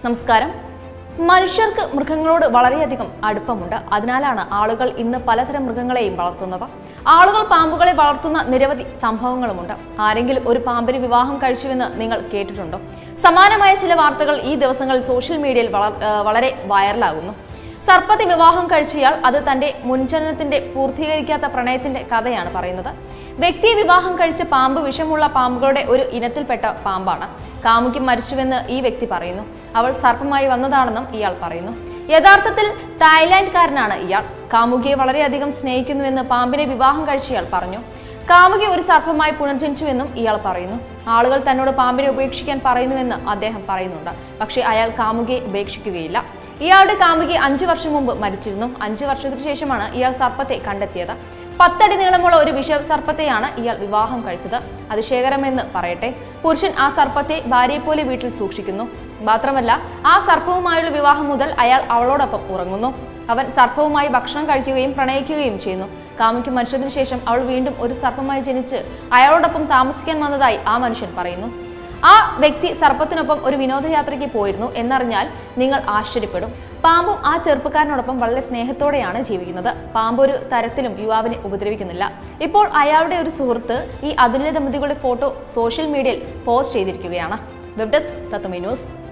നമസ്കാരം മനുഷ്യർക്ക് മൃഗങ്ങളോട് വളരെയധികം അടുപ്പമുണ്ട് അതിനാലാണ് ആളുകൾ ഇന്ന് പലതരം മൃഗങ്ങളെയും വളർത്തുന്നത് ആളുകൾ പാമ്പുകളെ വളർത്തുന്ന നിരവധി സംഭവങ്ങളുമുണ്ട് ആരെങ്കിലും ഒരു പാമ്പിന് വിവാഹം കഴിച്ചുവെന്ന് നിങ്ങൾ കേട്ടിട്ടുണ്ടോ സമാനമായ ചില വാർത്തകൾ ഈ ദിവസങ്ങളിൽ സോഷ്യൽ മീഡിയയിൽ വളർ- ഏർ വളരെ വൈറലാകുന്നു സർപ്പത്തെ വിവാഹം കഴിച്ചയാൾ അത് തന്റെ മുൻജനനത്തിന്റെ പൂർത്തീകരിക്കാത്ത പ്രണയത്തിന്റെ കഥയാണ് പറയുന്നത് വ്യക്തിയെ വിവാഹം കഴിച്ച പാമ്പ് വിഷമുള്ള പാമ്പുകളുടെ ഒരു ഇനത്തിൽപ്പെട്ട പാമ്പാണ് കാമുകി മരിച്ചുവെന്ന് ഈ വ്യക്തി പറയുന്നു അവൾ സർപ്പമായി വന്നതാണെന്നും ഇയാൾ പറയുന്നു യഥാർത്ഥത്തിൽ തായ്ലാൻഡ്കാരനാണ് ഇയാൾ കാമുകിയെ വളരെയധികം സ്നേഹിക്കുന്നുവെന്ന് പാമ്പിനെ വിവാഹം കഴിച്ചയാൾ പറഞ്ഞു കാമുകി ഒരു സർപ്പമായി പുനർജനിച്ചുവെന്നും ഇയാൾ പറയുന്നു ആളുകൾ തന്നോട് പാമ്പിനെ ഉപേക്ഷിക്കാൻ പറയുന്നുവെന്ന് അദ്ദേഹം പറയുന്നുണ്ട് പക്ഷേ അയാൾ കാമുകിയെ ഉപേക്ഷിക്കുകയില്ല ഇയാളുടെ കാമുകി അഞ്ചു വർഷം മുമ്പ് മരിച്ചിരുന്നു അഞ്ചു വർഷത്തിനു ശേഷമാണ് ഇയാൾ സർപ്പത്തെ കണ്ടെത്തിയത് പത്തടി നീളമുള്ള ഒരു വിഷ സർപ്പത്തെയാണ് ഇയാൾ വിവാഹം കഴിച്ചത് അതിശയകരമെന്ന് പറയട്ടെ പുരുഷൻ ആ സർപ്പത്തെ ഭാര്യയെപ്പോലെ വീട്ടിൽ സൂക്ഷിക്കുന്നു മാത്രമല്ല ആ സർപ്പവുമായുള്ള വിവാഹം മുതൽ അയാൾ അവളോടൊപ്പം ഉറങ്ങുന്നു അവൻ സർപ്പവുമായി ഭക്ഷണം കഴിക്കുകയും പ്രണയിക്കുകയും ചെയ്യുന്നു കാമുക്ക് മരിച്ചതിനു ശേഷം അവൾ വീണ്ടും ഒരു സർപ്പമായി ജനിച്ച് അയാളോടൊപ്പം താമസിക്കാൻ വന്നതായി ആ മനുഷ്യൻ പറയുന്നു ആ വ്യക്തി സർപ്പത്തിനൊപ്പം ഒരു വിനോദയാത്രയ്ക്ക് പോയിരുന്നു എന്നറിഞ്ഞാൽ നിങ്ങൾ ആശ്ചര്യപ്പെടും പാമ്പും ആ ചെറുപ്പക്കാരനോടൊപ്പം വളരെ സ്നേഹത്തോടെയാണ് ജീവിക്കുന്നത് പാമ്പ് ഒരു തരത്തിലും യുവാവിനെ ഉപദ്രവിക്കുന്നില്ല ഇപ്പോൾ അയാളുടെ ഒരു സുഹൃത്ത് ഈ അതുല്യ ദമ്പതികളുടെ ഫോട്ടോ സോഷ്യൽ മീഡിയയിൽ പോസ്റ്റ് ചെയ്തിരിക്കുകയാണ് വെബ് ഡെസ്ക് തത്വമി ന്യൂസ്